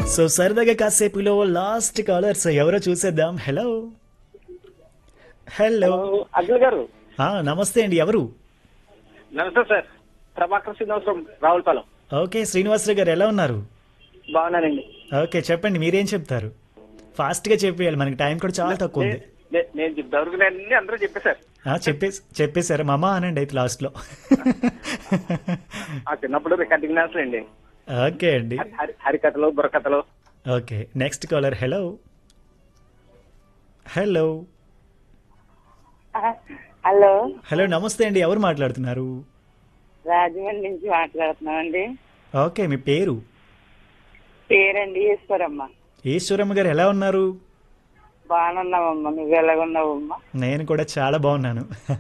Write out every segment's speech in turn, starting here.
So సరదాగా కాసేపులో last callers ఎవరో చూసేద్దాం హలో హలో అఖిల్ గారు ఆ, నమస్తే అండి ఎవరు నమస్తే సార్ ప్రభాకర్ శ్రీనివాసరావు రావులపాలెం ఓకే శ్రీనివాసరావు గారు ఎలా ఉన్నారు బాగున్నానండి ఓకే చెప్పండి మీరేం చెప్తారు ఫాస్ట్గా చెప్పేయాలి మనకి టైం కూడా చాలా తక్కువ ఉంది నే- నే- నేను చెప్తాను అందరూ చెప్పేశారు ఆ, చెప్పేసి చెప్పేశారు మమ్మ అనండి అయితే లాస్ట్లో ఆ చిన్నప్పుడు రికార్డింగ్ డాన్స్లు అండి ఓకే అండి హరి- హరి- హరికథలు బుర్రకథలు okay next caller hello hello hello hello నమస్తే అండి ఎవరు మాట్లాడుతున్నారు రాజమండ్రి నుంచి మాట్లాడుతున్నామండి ఓకే మీ పేరు పేరండి ఈశ్వరమ్మ ఈశ్వరమ్మ గారు ఎలా ఉన్నారు బాగున్నావమ్మా నువ్వు ఎలాగున్నావమ్మా నేను కూడా చాలా బాగున్నాను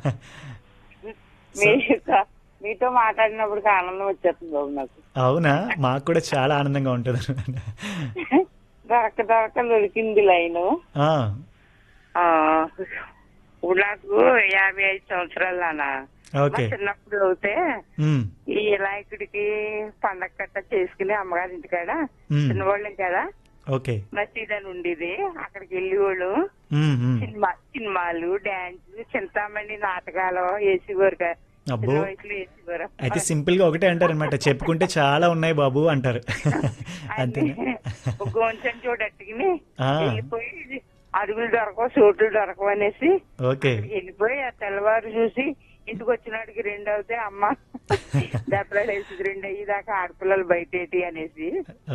మీతో మీతో మాట్లాడినప్పుడు ఆనందం వచ్చేస్తుంది బాబు నాకు అవునా మాకు కూడా చాలా ఆనందంగా ఉంటుంది దొరక దొరక దొరికింది లైను ఆ, ఆ, ఇప్పుడు నాకు యాభై ఐదు సంవత్సరాలు నాన్న ఓకే మా చిన్నప్పుడు అవుతే ఉమ్, ఈ వినాయకుడికి పండగ కట్ట చేసుకుని అమ్మగారి ఇంటికాడ మ్మ్. చిన్నవాళ్ళం కదా ఓకే మసీద్ అని ఉండేది అక్కడికి వెళ్ళేవాళ్ళు ఉమ్, ఉమ్. సినిమా సినిమాలు డాన్స్ చింతామణి నాటకాలు వేసేవారు కదా. అబ్బో చిన్న వయసులో వేసేవారు అయితే సింపుల్ గా ఒకటే అంటారు అనమాట చెప్పుకుంటే చాలా ఉన్నాయి బాబు అంటారు అంతేనా గోంచని చూడట్టుకుని ఆ. వెళ్ళిపోయి అడుగులు దొరకవు చోట్లు దొరకవు అనేసి ఓకే అక్కడికి వెళ్ళిపోయి ఆ తెల్లవారు చూసి ఇంటికి వచ్చినాడికి రెండు అవుతే అమ్మ దెబ్బలు వేసి రెండు అయ్యేదాకా ఆడపిల్లలు బయట అనేసి